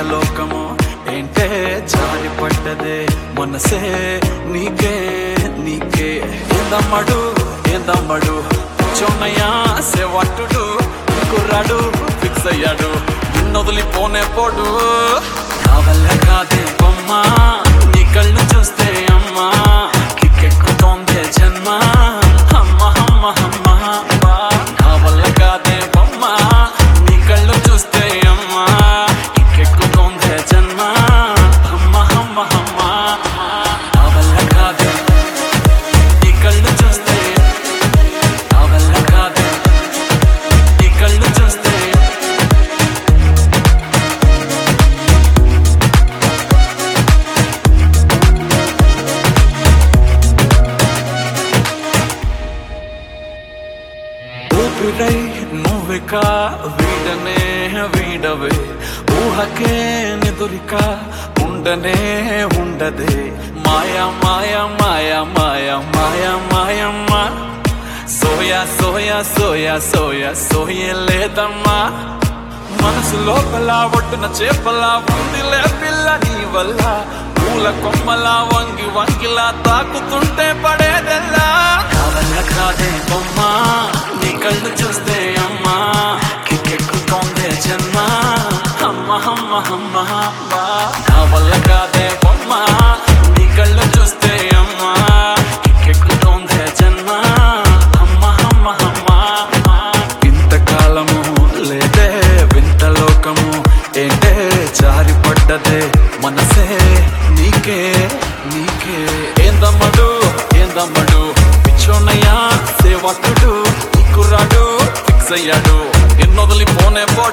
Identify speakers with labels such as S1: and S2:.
S1: లోకము ఏంటే జారి పడ్డదే మనసే నీకే నీకే ఏందమ్మడు ఏందమ్మడు చొన్నయ్యా సేవట్టుడు కుర్రాడు ఫిక్స్ అయ్యాడు నిన్నొదిలిపోనే పోడు నా వల్ల కాదే బొమ్మ నీ కళ్ళు చూస్తే అమ్మా కిక్కెక్కుతోందే జన్మ అమ్మ అమ్మ అమ్మ నా వల్ల కాదే బొమ్మ నీ కళ్ళు చూస్తే అమ్మా కిక్కెక్కుతోందే జన్మ అమ్మ అమ్మ అమ్మ నా వల్ల కాదే నీ కళ్ళు చూస్తే నా వల్ల కాదే నీ కళ్ళు చూస్తే ఊపిరై నువ్విక వీడనే వీడవే ఊహకే నిదురిక ఉండనే ఉండదే మాయా మాయా మాయా మాయా మాయా మాయమ్మా సోయా సోయా సోయా సోయా సోయే లేదమ్మా మనసు లోపల ఒట్టున చేపలా ఉందిలే పిల్ల నీ వల్ల పూల కొమ్మలా వంగి వంగిలా తాకుతుంటే పడేదెల్లా కావల్ల కాదే బొమ్మ నీ కళ్ళు చూస్తే అమ్మా కిక్కెక్కుతోందే జన్మ అమ్మ అమ్మ అమ్మ అమ్మ నా వల్ల కాదే బొమ్మ నీ కళ్ళు చూస్తే అమ్మా కిక్కెక్కుతోందే జన్మ అమ్మ అమ్మ అమ్మ అమ్మ ఇంతకాలము లేదే వింత లోకము ఏంటే జారి పడ్డదే మనసే నీకే నీకే ఏందమ్మడు ఏందమ్మడు పిచ్చోన్నయ్యా సేవకుడు ఈ కుర్రాడు ఫిక్స్ అయ్యాడు ఎన్నొదిలి పోనే పో